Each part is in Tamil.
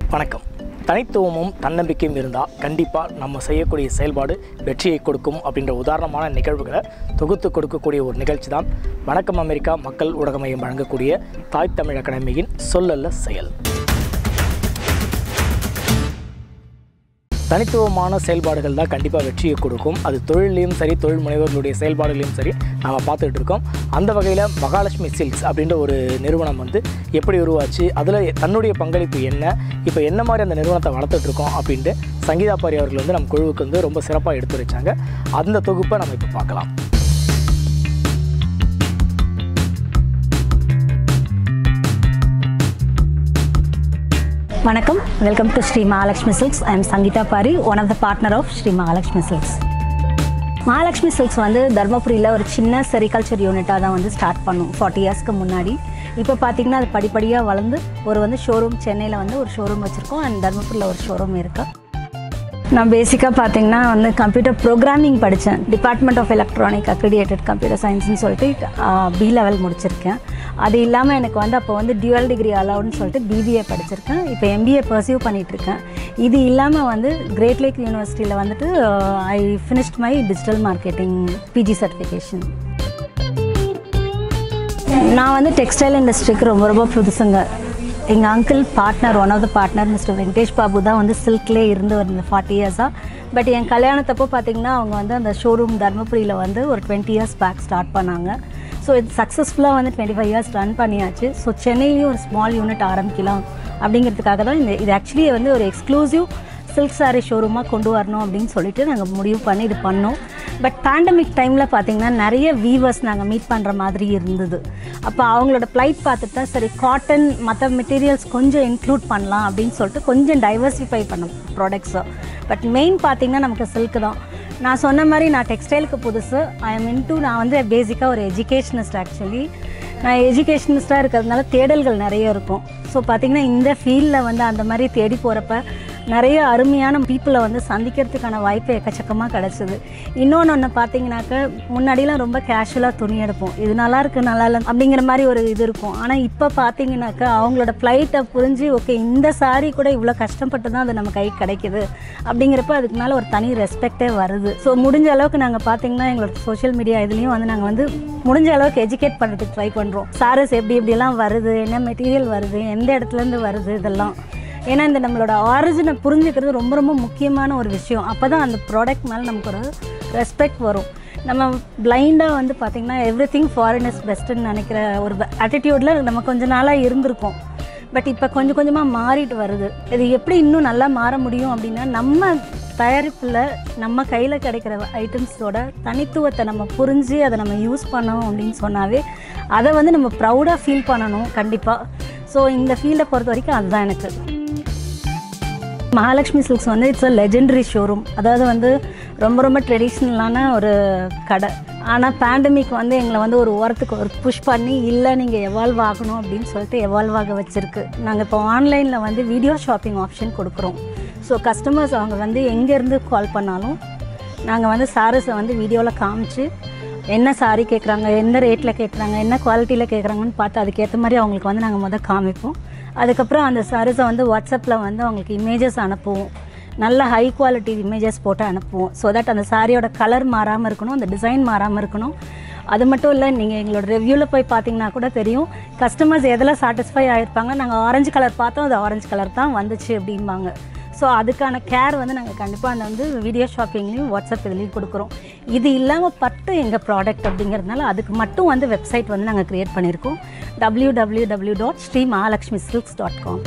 வணக்கம் தனித்துவமும் தன்னம்பிக்கையும் இருந்தால் கண்டிப்பாக நம்ம செய்யக்கூடிய செயல்பாடு வெற்றியை கொடுக்கும் அப்படின்ற உதாரணமான நிகழ்வுகளை தொகுத்து கொடுக்கக்கூடிய ஒரு நிகழ்ச்சி தான் வணக்கம் அமெரிக்கா மக்கள் ஊடக மையம் வழங்கக்கூடிய தாய் தமிழ் அகாடமியின் சொல்லல்ல செயல் தனித்துவமான செயல்பாடுகள் தான் கண்டிப்பாக வெற்றியை கொடுக்கும் அது தொழிலையும் சரி தொழில் முனைவர்களுடைய செயல்பாடுகளையும் சரி நாம் பார்த்துட்டு இருக்கோம் அந்த வகையில் மகாலட்சுமி சில்க்ஸ் அப்படின்ற ஒரு நிறுவனம் வந்து எப்படி உருவாச்சு அதில் தன்னுடைய பங்களிப்பு என்ன இப்போ என்ன மாதிரி அந்த நிறுவனத்தை வளர்த்துட்டு இருக்கோம் அப்படின்ட்டு சங்கீதா பாரி அவர்கள் வந்து நம்ம குழுவுக்கு வந்து ரொம்ப சிறப்பாக எடுத்து வச்சாங்க அந்த தொகுப்பை நம்ம இப்போ பார்க்கலாம் வணக்கம் welcome to Sri Mahalakshmi silks I am Sangeetha Paari one of the partner of Sri Mahalakshmi silks Mahalakshmi silks வந்து தர்மபுரியில் ஒரு சின்ன செரிகல்ச்சர் யூனிட்டாக தான் வந்து ஸ்டார்ட் பண்ணோம் ஃபார்ட்டி இயர்ஸ்க்கு முன்னாடி இப்போ பார்த்தீங்கன்னா அது படிப்படியாக வளர்ந்து ஒரு வந்து ஷோரூம் சென்னையில் வந்து ஒரு ஷோரூம் வச்சுருக்கோம் அண்ட் தர்மபுரியில் ஒரு ஷோரூம் இருக்குது நான் பேசிக்காக பார்த்தீங்கன்னா வந்து கம்ப்யூட்டர் ப்ரோக்ராமிங் படித்தேன் department of electronic accredited computer சயின்ஸ்னு சொல்லிட்டு பி லெவல் முடிச்சிருக்கேன் அது இல்லாமல் எனக்கு வந்து அப்போ வந்து டியூவல் டிகிரி அலவுட்னு சொல்லிட்டு பிபிஏ படிச்சிருக்கேன் இப்போ எம்பிஏ பர்சியூ பண்ணிகிட்ருக்கேன் இது இல்லாமல் வந்து கிரேட் லேக் யூனிவர்சிட்டியில் வந்துட்டு I finished my digital marketing PG certification நான் வந்து டெக்ஸ்டைல் இண்டஸ்ட்ரிக்கு ரொம்ப ரொம்ப புதுசுங்க எங்கள் uncle partner one of the partner mister Venkatesh Babu தான் வந்து சில்க்லேயே இருந்து ஒரு ஃபார்ட்டி இயர்ஸாக பட் என் கல்யாணத்தப்போ பார்த்தீங்கன்னா அவங்க வந்து அந்த ஷோரூம் தர்மபுரியில் வந்து ஒரு டுவெண்ட்டி இயர்ஸ் பேக் ஸ்டார்ட் பண்ணாங்க ஸோ இது சக்ஸஸ்ஃபுல்லாக வந்து டுவெண்ட்டி ஃபைவ் இயர்ஸ் ரன் பண்ணியாச்சு ஸோ சென்னையிலையும் ஒரு ஸ்மால் யூனிட் ஆரம்பிக்கலாம் அப்படிங்கிறதுக்காக தான் இந்த இது ஆக்சுவலி வந்து ஒரு எக்ஸ்க்ளூசிவ் சில்க் சாரீ ஷோரூமாக கொண்டு வரணும் அப்படின்னு சொல்லிட்டு நாங்கள் முடிவு பண்ணி இது பண்ணோம் பட் பேண்டமிக் டைமில் பார்த்தீங்கன்னா நிறைய வீவர்ஸ் நாங்கள் மீட் பண்ணுற மாதிரி இருந்தது அப்போ அவங்களோட ப்ளைட் பார்த்துட்டு தான் சரி காட்டன் மற்ற மெட்டீரியல்ஸ் கொஞ்சம் இன்க்ளூட் பண்ணலாம் அப்படின்னு சொல்லிட்டு கொஞ்சம் டைவர்சிஃபை பண்ணோம் ப்ராடக்ட்ஸை பட் மெயின் பார்த்தீங்கன்னா நமக்கு சில்க் தான் நான் சொன்ன மாதிரி நான் டெக்ஸ்டைலுக்கு புதுசு ஐ எம் இன்டூ நான் வந்து பேசிக்காக ஒரு எஜுகேஷனிஸ்ட் ஆக்சுவலி நான் எஜுகேஷனிஸ்ட்டாக இருக்கிறதுனால தேடல்கள் நிறைய இருக்கும் ஸோ பார்த்திங்கன்னா இந்த ஃபீல்டில் வந்து அந்த மாதிரி தேடி போகிறப்ப நிறைய அருமையான பீப்புளை வந்து சந்திக்கிறதுக்கான வாய்ப்பு எக்கச்சக்கமாக கிடச்சிது இன்னொன்று ஒன்று பார்த்தீங்கன்னாக்க முன்னாடிலாம் ரொம்ப கேஷுவலாக துணி எடுப்போம் இது நல்லா இருக்குது நல்லா இல்லை அப்படிங்கிற மாதிரி ஒரு இது இருக்கும் ஆனால் இப்போ பார்த்தீங்கன்னாக்கா அவங்களோட ஃப்ளைட்டை புரிஞ்சு ஓகே இந்த சாரீ கூட இவ்வளோ கஷ்டப்பட்டு தான் அது நம்ம கை கிடைக்குது அப்படிங்கிறப்ப அதுக்கு மேலே ஒரு தனி ரெஸ்பெக்டே வருது ஸோ முடிஞ்ச அளவுக்கு நாங்கள் பார்த்தீங்கன்னா எங்களோட சோஷியல் மீடியா இதுலேயும் வந்து நாங்கள் வந்து முடிஞ்ச அளவுக்கு எஜுகேட் பண்ணுறதுக்கு ட்ரை பண்ணுறோம் சாரீஸ் எப்படி எப்படியெல்லாம் வருது என்ன மெட்டீரியல் வருது எந்த இடத்துலேருந்து வருது இதெல்லாம் ஏன்னா இந்த நம்மளோட ஆரிஜினை புரிஞ்சுக்கிறது ரொம்ப ரொம்ப முக்கியமான ஒரு விஷயம் அப்போ தான் அந்த ப்ராடக்ட் மேலே நமக்கு ஒரு ரெஸ்பெக்ட் வரும் நம்ம பிளைண்டாக வந்து பார்த்திங்கன்னா எவ்ரி திங் ஃபாரின் இஸ் பெஸ்ட்டுன்னு நினைக்கிற ஒரு ஆட்டிடியூடில் நம்ம கொஞ்ச நாளாக இருந்திருக்கோம் பட் இப்போ கொஞ்சம் கொஞ்சமாக மாறிட்டு வருது இது எப்படி இன்னும் நல்லா மாற முடியும் அப்படின்னா நம்ம தயாரிப்பில் நம்ம கையில் கிடைக்கிற ஐட்டம்ஸோட தனித்துவத்தை நம்ம புரிஞ்சு அதை நம்ம யூஸ் பண்ணோம் அப்படின்னு சொன்னாவே அதை வந்து நம்ம ப்ரௌடாக ஃபீல் பண்ணணும் கண்டிப்பாக ஸோ இந்த ஃபீல்டை பொறுத்த வரைக்கும் அதுதான் எனக்கு மகாலட்சுமி சில்க்ஸ் வந்து இட்ஸ் அ லெஜெண்டரி ஷோரூம் அதாவது வந்து ரொம்ப ரொம்ப ட்ரெடிஷ்னலான ஒரு கடை ஆனால் பேண்டமிக் வந்து எங்களை வந்து ஒரு ஓரத்துக்கு ஒரு புஷ் பண்ணி இல்லை நீங்கள் எவால்வ் ஆகணும் அப்படின்னு சொல்லிட்டு எவால்வ் ஆக வச்சுருக்கு நாங்கள் இப்போ ஆன்லைனில் வந்து வீடியோ ஷாப்பிங் ஆப்ஷன் கொடுக்குறோம் ஸோ கஸ்டமர்ஸ் அவங்க வந்து எங்கேருந்து கால் பண்ணாலும் நாங்கள் வந்து சாரீஸை வந்து வீடியோவில் காமிச்சு என்ன சாரி கேட்குறாங்க எந்த ரேட்டில் கேட்குறாங்க என்ன குவாலிட்டியில் கேட்குறாங்கன்னு பார்த்து அதுக்கேற்ற மாதிரி அவங்களுக்கு வந்து நாங்கள் முதல் காமிப்போம் அதுக்கப்புறம் அந்த சாரீஸை வந்து வாட்ஸ்அப்பில் வந்து அவங்களுக்கு இமேஜஸ் அனுப்புவோம் நல்ல ஹை குவாலிட்டி இமேஜஸ் போட்டு அனுப்புவோம் ஸோ தட் அந்த சாரியோட கலர் மாறாமல் இருக்கணும் அந்த டிசைன் மாறாமல் இருக்கணும் அது மட்டும் இல்லை நீங்கள் எங்களோட ரிவ்யூவில் போய் பார்த்தீங்கன்னா கூட தெரியும் கஸ்டமர்ஸ் எதில் சாட்டிஸ்ஃபை ஆகிருப்பாங்க நாங்கள் ஆரஞ்சு கலர் பார்த்தோம் அது ஆரஞ்சு கலர் தான் வந்துச்சு அப்படிம்பாங்க ஸோ அதுக்கான கேர் வந்து நாங்கள் கண்டிப்பாக அந்த வந்து வீடியோ ஷாப்பிங்லேயும் வாட்ஸ்அப் இதுலேயும் கொடுக்குறோம் இது இல்லாமல் பட்டு எங்கள் ப்ராடக்ட் அப்படிங்கிறதுனால அதுக்கு மட்டும் வந்து வெப்சைட் வந்து நாங்கள் க்ரியேட் பண்ணியிருக்கோம் W W W dot Sri Mahalakshmi silks dot com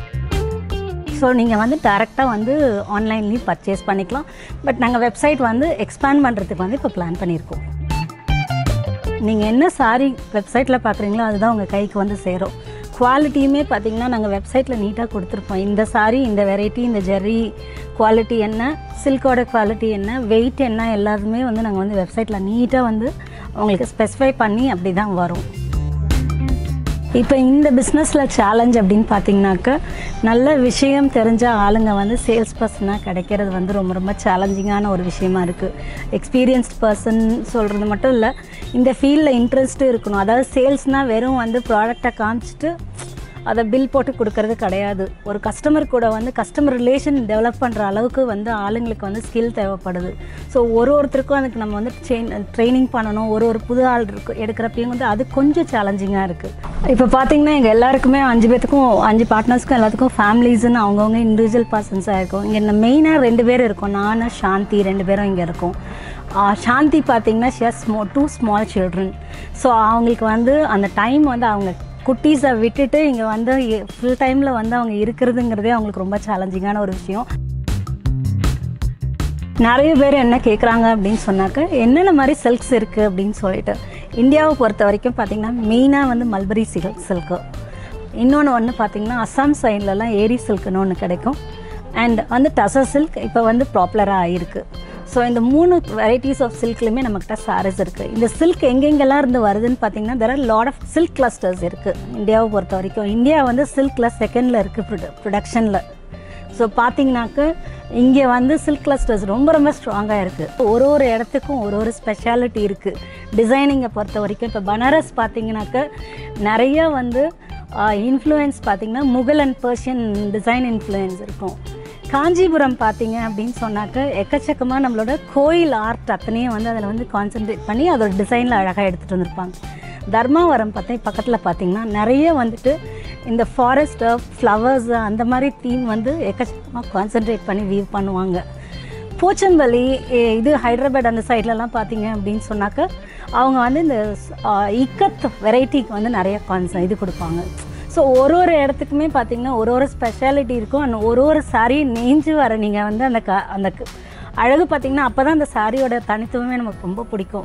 so நீங்கள் வந்து டேரெக்டாக வந்து ஆன்லைன்லேயும் பர்ச்சேஸ் பண்ணிக்கலாம் பட் நாங்கள் வெப்சைட் வந்து எக்ஸ்பேண்ட் பண்ணுறதுக்கு வந்து இப்போ பிளான் பண்ணியிருக்கோம் நீங்கள் என்ன சாரி வெப்சைட்டில் பார்க்குறீங்களோ அதுதான் உங்கள் கைக்கு வந்து சேரும் குவாலிட்டியுமே பார்த்தீங்கன்னா நாங்கள் வெப்சைட்டில் நீட்டாக கொடுத்துருப்போம் இந்த சாரி இந்த வெரைட்டி இந்த ஜெர்ரி குவாலிட்டி என்ன சில்கோட குவாலிட்டி என்ன வெயிட் என்ன எல்லாருமே வந்து நாங்கள் வந்து வெப்சைட்டில் நீட்டாக வந்து உங்களுக்கு ஸ்பெசிஃபை பண்ணி அப்படி தான் வரும் இப்போ இந்த பிஸ்னஸில் சேலஞ்ச் அப்படின்னு பார்த்தீங்கன்னாக்க நல்ல விஷயம் தெரிஞ்ச ஆளுங்க வந்து சேல்ஸ் பர்சனாக கிடைக்கிறது வந்து ரொம்ப ரொம்ப சேலஞ்சிங்கான ஒரு விஷயமா இருக்குது எக்ஸ்பீரியன்ஸ்ட் பர்சன் சொல்கிறது மட்டும் இல்லை இந்த ஃபீல்டில் இன்ட்ரெஸ்ட்டும் இருக்கணும் அதாவது சேல்ஸ்னால் வெறும் வந்து ப்ராடக்டை காமிச்சிட்டு அதை பில் போட்டு கொடுக்கறது கிடையாது ஒரு கஸ்டமர் கூட வந்து கஸ்டமர் ரிலேஷன் டெவலப் பண்ணுற அளவுக்கு வந்து ஆளுங்களுக்கு வந்து ஸ்கில் தேவைப்படுது ஸோ ஒரு ஒருத்தருக்கும் அதுக்கு நம்ம வந்து ட்ரைனிங் பண்ணணும் ஒரு ஒரு புது ஆள் இருக்கு எடுக்கிறப்பையும் வந்து அது கொஞ்சம் சேலஞ்சிங்காக இருக்குது இப்போ பார்த்தீங்கன்னா எங்கள் எல்லாருக்குமே அஞ்சு பேத்துக்கும் அஞ்சு பார்ட்னர்ஸ்க்கும் எல்லாத்துக்கும் ஃபேமிலிஸ்னு அவங்கவுங்க இண்டிவிஜுவல் பர்சன்ஸாக இருக்கும் இங்கே மெயினாக ரெண்டு பேர் இருக்கோம் நான் சாந்தி ரெண்டு பேரும் இங்கே இருக்கோம் ஆஹ் சாந்தி பார்த்தீங்கன்னா ஷியர் ஸ்மோ டூ ஸ்மால் சில்ட்ரன் ஸோ அவங்களுக்கு வந்து அந்த டைம் வந்து அவங்க குட்டீஸை விட்டுட்டு இங்கே வந்து ஃபுல் டைமில் வந்து அவங்க இருக்கிறதுங்கிறதே அவங்களுக்கு ரொம்ப சேலஞ்சிங்கான ஒரு விஷயம் நிறைய பேர் என்ன கேட்குறாங்க அப்படின்னு சொன்னாக்க என்னென்ன மாதிரி சில்க்ஸ் இருக்குது அப்படின்னு சொல்லிட்டு இந்தியாவை பொறுத்த வரைக்கும் பார்த்திங்கன்னா மெயினாக வந்து மல்பரி சில்க் சில்க்கு இன்னொன்று ஒன்று பார்த்திங்கன்னா அஸ்ஸாம் சைட்லலாம் ஏரி சில்க்குன்னு ஒன்று கிடைக்கும் அண்ட் வந்து டசர் சில்க் இப்போ வந்து பாப்புலராக ஆகிருக்கு ஸோ இந்த மூணு வெரைட்டிஸ் ஆஃப் சில்க்லையுமே நம்மக்கிட்ட சாரீஸ் இருக்குது இந்த சில்க் எங்கெங்கெல்லாம் இருந்து வருதுன்னு பார்த்தீங்கன்னா there are lot of silk clusters இருக்குது இந்தியாவை பொறுத்த வரைக்கும் இந்தியா வந்து சில்கில் செகண்டில் இருக்குது ப்ரொட ப்ரொடக்ஷனில் ஸோ பார்த்தீங்கன்னாக்க இங்கே வந்து சில்க் கிளஸ்டர்ஸ் ரொம்ப ரொம்ப ஸ்ட்ராங்காக இருக்குது ஒரு ஒரு இடத்துக்கும் ஒரு ஒரு ஸ்பெஷாலிட்டி இருக்குது டிசைனிங்கை பொறுத்த வரைக்கும் இப்போ பனாரஸ் பார்த்தீங்கன்னாக்க நிறைய வந்து இன்ஃப்ளூயன்ஸ் பார்த்தீங்கன்னா Mughal and Persian design influence இருக்கும் காஞ்சிபுரம் பார்த்தீங்க அப்படின்னு சொன்னாக்க எக்கச்சக்கமாக நம்மளோட கோயில் ஆர்ட் அத்தனையும் வந்து அதில் வந்து கான்சென்ட்ரேட் பண்ணி அதோட டிசைனில் அழகாக எடுத்துகிட்டு வந்திருப்பாங்க தர்மாவரம் பார்த்தா பக்கத்தில் பார்த்தீங்கன்னா நிறைய வந்துட்டு இந்த ஃபாரஸ்ட்டு ஃப்ளவர்ஸ் அந்த மாதிரி தீம் வந்து எக்கச்சக்கமாக கான்சென்ட்ரேட் பண்ணி வியூ பண்ணுவாங்க போச்சம்பள்ளி எ- இது ஹைதராபாத் அந்த சைட்லலாம் பார்த்தீங்க அப்படின்னு சொன்னாக்க அவங்க வந்து இந்த ஸ்- ஆ, இக்கத் வெரைட்டிக்கு வந்து நிறைய கான்ச இது கொடுப்பாங்க ஸோ ஒரு ஒரு இடத்துக்குமே பார்த்தீங்கன்னா ஒரு ஒரு ஸ்பெஷாலிட்டி இருக்கும் and ஒரு ஒரு சாரீ நெஞ்சு வர நீங்கள் வந்து அந்த க அந்த க- அழகு பார்த்தீங்கன்னா அப்போ தான் அந்த சாரியோட தனித்துவமே நமக்கு ரொம்ப பிடிக்கும்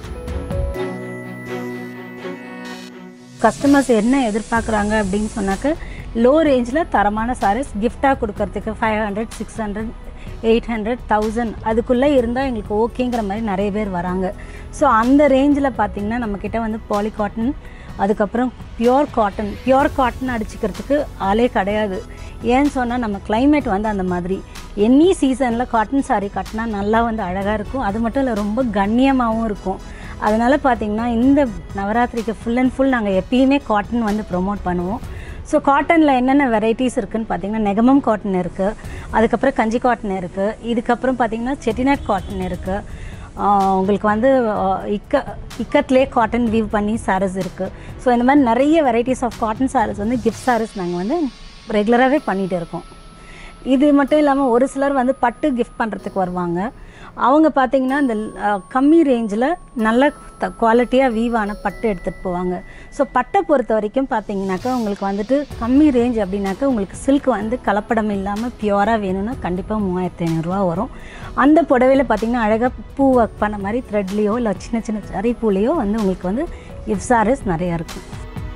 கஸ்டமர்ஸ் என்ன எதிர்பார்க்குறாங்க அப்படின்னு சொன்னாக்க லோ ரேஞ்சில் தரமான சாரீஸ் கிஃப்டாக கொடுக்கறதுக்கு five hundred six hundred eight hundred thousand அதுக்குள்ளே இருந்தால் எங்களுக்கு ஓகேங்கிற மாதிரி நிறைய பேர் வராங்க ஸோ அந்த ரேஞ்சில் பார்த்தீங்கன்னா நம்மக்கிட்ட வந்து பாலி காட்டன் அதுக்கப்புறம் பியோர் காட்டன் பியோர் காட்டன் அடிச்சுக்கிறதுக்கு ஆளே கிடையாது ஏன்னு சொன்னால் நம்ம climate வந்து அந்த மாதிரி எனி சீசனில் காட்டன் saree கட்டினா நல்லா வந்து அழகாக இருக்கும் அது மட்டும் இல்லை ரொம்ப கண்ணியமாகவும் இருக்கும் அதனால் பார்த்தீங்கன்னா இந்த நவராத்திரிக்கு ஃபுல் அண்ட் ஃபுல் நாங்கள் எப்பயுமே காட்டன் வந்து ப்ரோமோட் பண்ணுவோம் ஸோ காட்டனில் என்னென்ன வெரைட்டிஸ் இருக்குன்னு பார்த்தீங்கன்னா நெகமம் காட்டன் இருக்குது அதுக்கப்புறம் கஞ்சி காட்டன் இருக்குது இதுக்கப்புறம் பார்த்தீங்கன்னா செட்டிநாட் காட்டன் இருக்குது உங்களுக்கு வந்து ஆஹ், இக்க இக்கத்லேயே காட்டன் வீவ் பண்ணி சாரீஸ் இருக்குது ஸோ இந்த மாதிரி நிறைய வெரைட்டிஸ் ஆஃப் காட்டன் சாரீஸ் வந்து கிஃப்ட் சாரீஸ் நாங்கள் வந்து ரெகுலராகவே பண்ணிகிட்டு இருக்கோம் இது மட்டும் இல்லாமல் ஒரு சிலர் வந்து பட்டு கிஃப்ட் பண்ணுறதுக்கு வருவாங்க அவங்க பார்த்தீங்கன்னா இந்த அஹ், கம்மி ரேஞ்சில் நல்ல த குவாலிட்டியாக வீவான பட்டு எடுத்துகிட்டு போவாங்க ஸோ பட்டை பொறுத்த வரைக்கும் பார்த்தீங்கன்னாக்கா உங்களுக்கு வந்துட்டு கம்மி ரேஞ்ச் அப்படின்னாக்கா உங்களுக்கு சில்க் வந்து கலப்படம் இல்லாமல் பியூராக வேணும்னா கண்டிப்பாக மூவாயிரத்தி ஐநூறுரூவா வரும் அந்த புடவையில் பார்த்தீங்கன்னா அழகாக பூ ஒர்க் பண்ண மாதிரி த்ரெட்லேயோ இல்லை சின்ன சின்ன சரி பூலேயோ வந்து உங்களுக்கு வந்து கிஃப்ட் சாரீஸ் நிறையா இருக்கும்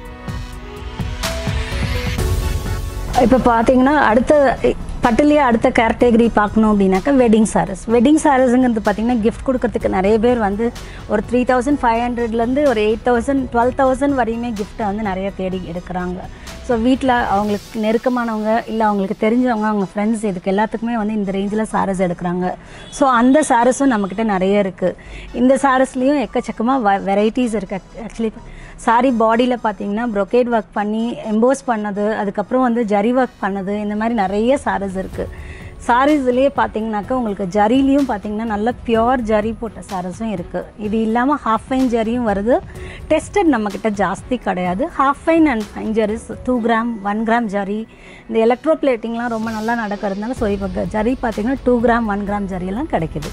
இப்போ பார்த்தீங்கன்னா அடுத்த பட்டுலேயே அடுத்த கேட்டகரி பார்க்கணும் அப்படின்னாக்கா வெட்டிங் சாரீஸ் வெட்டிங் சாரீஸுங்கிறது பார்த்தீங்கன்னா கிஃப்ட் கொடுக்கறதுக்கு நிறைய பேர் வந்து ஒரு த்ரீ தௌசண்ட் ஃபைவ் ஹண்ட்ரட்லேருந்து ஒரு எயிட் தௌசண்ட் டுவெல் தௌசண்ட் வரையுமே கிஃப்ட்டை வந்து நிறைய தேடி எடுக்கிறாங்க ஸோ வீட்டில் அவங்களுக்கு நெருக்கமானவங்க இல்லை அவங்களுக்கு தெரிஞ்சவங்க அவங்க ஃப்ரெண்ட்ஸ் இதுக்கு எல்லாத்துக்குமே வந்து இந்த ரேஞ்சில் சாரீஸ் எடுக்கிறாங்க ஸோ அந்த சாரீஸும் நம்மக்கிட்ட நிறைய இருக்குது இந்த சாரீஸ்லேயும் எக்கச்சக்கமாக வெரைட்டிஸ் இருக்குது ஆக்சுவலி சாரி பாடியில் பார்த்தீங்கன்னா brocade ஒர்க் பண்ணி எம்போஸ் பண்ணது அதுக்கப்புறம் வந்து ஜரி ஒர்க் பண்ணது இந்த மாதிரி நிறைய சாரீஸ் இருக்குது சாரீஸ்லேயே பார்த்தீங்கன்னாக்கா உங்களுக்கு ஜரிலையும் பார்த்தீங்கன்னா நல்ல பியோர் ஜரி போட்ட சாரீஸும் இருக்குது இது இல்லாமல் ஹாஃப் ஃபைன் ஜரியும் வருது டெஸ்டட் நம்மக்கிட்ட ஜாஸ்தி கிடையாது half fine and fine zaris two gram one gram zari இந்த எலக்ட்ரோ பிளேட்டிங்லாம் ரொம்ப நல்லா நடக்கிறதுனால ஸோ இப்போ ஜரி பார்த்தீங்கன்னா டூ கிராம் ஒன் கிராம் ஜரியெல்லாம் கிடைக்குது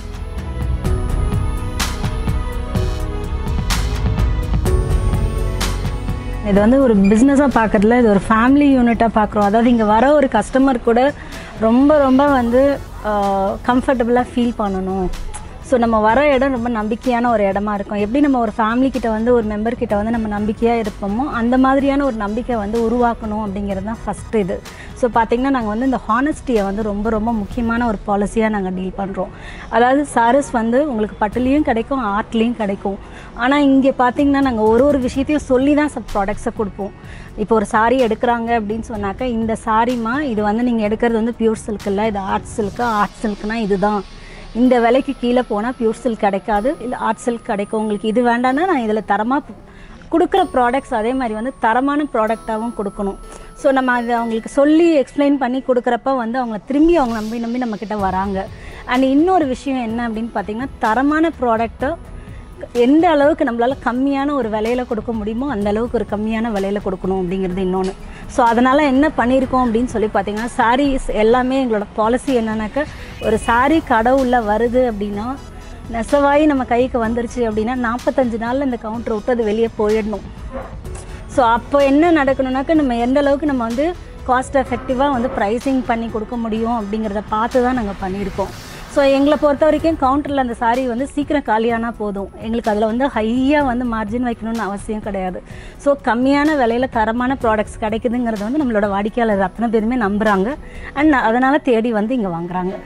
இது வந்து ஒரு பிஸ்னஸாக பார்க்கறதுல இது ஒரு ஃபேமிலி யூனிட்டாக பார்க்குறோம் அதாவது இங்கே வர ஒரு கஸ்டமர் கூட ரொம்ப ரொம்ப வந்து கம்ஃபர்டபுளாக ஃபீல் பண்ணணும் ஸோ நம்ம வர இடம் ரொம்ப நம்பிக்கையான ஒரு இடமா இருக்கும் எப்படி நம்ம ஒரு ஃபேமிலி கிட்ட வந்து ஒரு மெம்பர் கிட்ட வந்து நம்ம நம்பிக்கையாக இருப்போமோ அந்த மாதிரியான ஒரு நம்பிக்கை வந்து உருவாக்கணும் அப்படிங்கிறது தான் ஃபஸ்ட்டு இது ஸோ பார்த்திங்கன்னா நாங்கள் வந்து இந்த ஹானஸ்டியை வந்து ரொம்ப ரொம்ப முக்கியமான ஒரு பாலிசியாக நாங்கள் டீல் பண்ணுறோம் அதாவது சாரீஸ் வந்து உங்களுக்கு பட்டுலேயும் கிடைக்கும் ஆர்ட்லேயும் கிடைக்கும் ஆனால் இங்கே பார்த்தீங்கன்னா நாங்கள் ஒரு ஒரு விஷயத்தையும் சொல்லி தான் சப் ப்ராடக்ட்ஸை கொடுப்போம் இப்போ ஒரு சாரி எடுக்கிறாங்க அப்படின்னு சொன்னாக்கா இந்த சாரிமா இது வந்து நீங்கள் எடுக்கிறது வந்து பியூர் சில்க் இல்லை இது ஆர்ட் சில்க்கு ஆர்ட் சில்க்னா இதுதான் இந்த விலைக்கு கீழே போனால் பியூர் சில்க் கிடைக்காது இல்லை ஆர்ட் சில்க் கிடைக்கும் உங்களுக்கு இது வேண்டாம்னா நான் இதில் தரமாக கொடுக்குற ப்ராடக்ட்ஸ் அதே மாதிரி வந்து தரமான ப்ராடக்டாகவும் கொடுக்கணும் ஸோ நம்ம அதை அவங்களுக்கு சொல்லி எக்ஸ்பிளைன் பண்ணி கொடுக்குறப்ப வந்து அவங்க திரும்பி அவங்க நம்பி நம்பி நம்மக்கிட்ட வராங்க அண்ட் இன்னொரு விஷயம் என்ன அப்படின்னு பார்த்தீங்கன்னா தரமான ப்ராடக்ட்டை எந்த அளவுக்கு நம்மளால் கம்மியான ஒரு விலையில கொடுக்க முடியுமோ அந்த அளவுக்கு ஒரு கம்மியான விலையில கொடுக்கணும் அப்படிங்கிறது இன்னொன்று ஸோ அதனால் என்ன பண்ணியிருக்கோம் அப்படின்னு சொல்லி பார்த்தீங்கன்னா சாரீஸ் எல்லாமே எங்களோட பாலிசி என்னன்னாக்கா ஒரு saree கடை உள்ள வருது அப்படின்னா நெசவாயி நம்ம கைக்கு வந்துருச்சு அப்படின்னா நாற்பத்தஞ்சு நாளில் இந்த கவுண்டர் விட்டு அது வெளியே போயிடணும் ஸோ அப்போ என்ன நடக்கணும்னாக்கா நம்ம எந்த அளவுக்கு நம்ம வந்து காஸ்ட் எஃபெக்டிவாக வந்து ப்ரைஸிங் பண்ணி கொடுக்க முடியும் அப்படிங்கிறத பார்த்து தான் நாங்கள் பண்ணியிருக்கோம் ஸோ எங்களை பொறுத்த வரைக்கும் கவுண்டரில் அந்த saree வந்து சீக்கிரம் காலியானா போதும் எங்களுக்கு அதில் வந்து ஹையாக வந்து மார்ஜின் வைக்கணும்னு அவசியம் கிடையாது ஸோ கம்மியான விலையில தரமான ப்ராடக்ட்ஸ் கிடைக்குதுங்கிறது வந்து நம்மளோட வாடிக்கையாளர் அத்தனை பேருமே நம்புகிறாங்க அண்ட் அதனால் தேடி வந்து இங்கே வாங்குறாங்க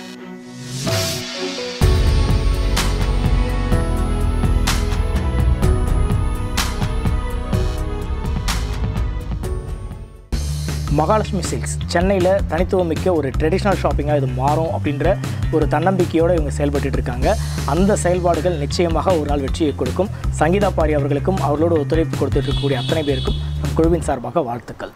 மகாலட்சுமி சில்க்ஸ் சென்னையில் தனித்துவமிக்க ஒரு ட்ரெடிஷ்னல் ஷாப்பிங்காக இது மாறும் அப்படின்ற ஒரு தன்னம்பிக்கையோடு இவங்க செயல்பட்டுட்டு இருக்காங்க அந்த செயல்பாடுகள் நிச்சயமாக ஒரு நாள் வெற்றியை கொடுக்கும் சங்கீதா பாரி அவர்களுக்கும் அவர்களோட ஒத்துழைப்பு கொடுத்துட்டு இருக்கக்கூடிய அத்தனை பேருக்கும் நம் குழுவின் சார்பாக வாழ்த்துக்கள்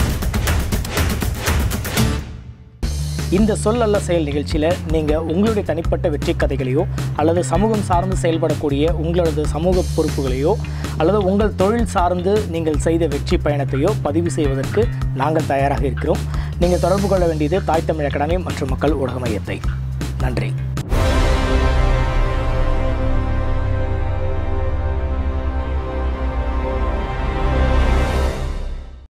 இந்த சொல் அல்ல செயல் நிகழ்ச்சியில் நீங்கள் உங்களுடைய தனிப்பட்ட வெற்றி கதைகளையோ அல்லது சமூகம் சார்ந்து செயல்படக்கூடிய உங்களது சமூக பொறுப்புகளையோ அல்லது உங்கள் தொழில் சார்ந்து நீங்கள் செய்த வெற்றி பயணத்தையோ பதிவு செய்வதற்கு நாங்கள் தயாராக இருக்கிறோம் நீங்கள் தொடர்பு கொள்ள வேண்டியது தாய் தமிழ் அகாடமி மற்றும் மக்கள் ஊடக மையத்தை நன்றி